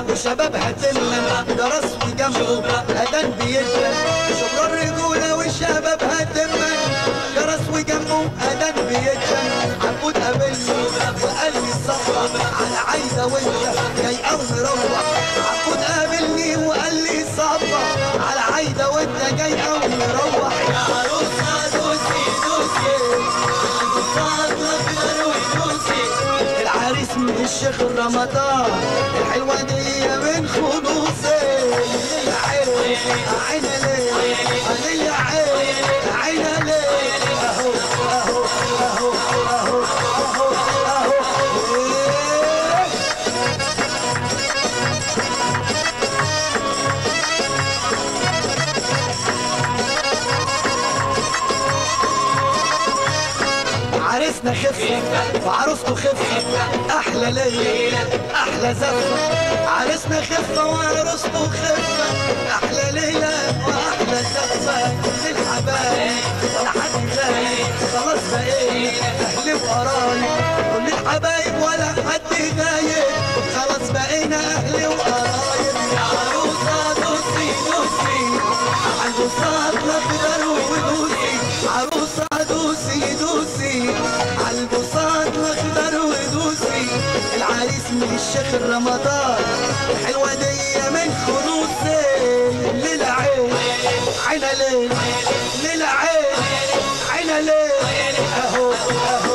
وشبابها تمة درس وجنبه أذان بيدن شبرا الرجولة وشبابها تمة درس وجنبه أذان بيدن عبود قابلني وقال لي الصفرة على عايزة وانت جاي أو مروح عبود قابلني وقال لي الصفرة على عايزة وانت جاي أو مروح يا عروسة دوسي دوسي العريس من الشيخ رمضان الحلوة دي من خلوصي العين عين ليه عين يا عين عين ليه اهو اهو اهو اهو اهو اهو إيه. عريسنا خفة وعروسته خفة أحلى ليلة أحلى زفة عريسنا خفة وعروسته خفة أحلى ليلة وأحلى زفة للحبايب ولا حد غايب خلاص بقينا أهلي وقرايب كل الحبايب ولا حد غايب خلاص بقينا أهلي وقرايب يا عروسة دوسي دوسي عالبساط لخضر ودوسي عروسة دوسي دوسي عالبساط لخضر ودوسي العريس من الشيخ رمضان الحلوة دي من خلوصي للعين عين ليل للعين عين ليل اهو اهو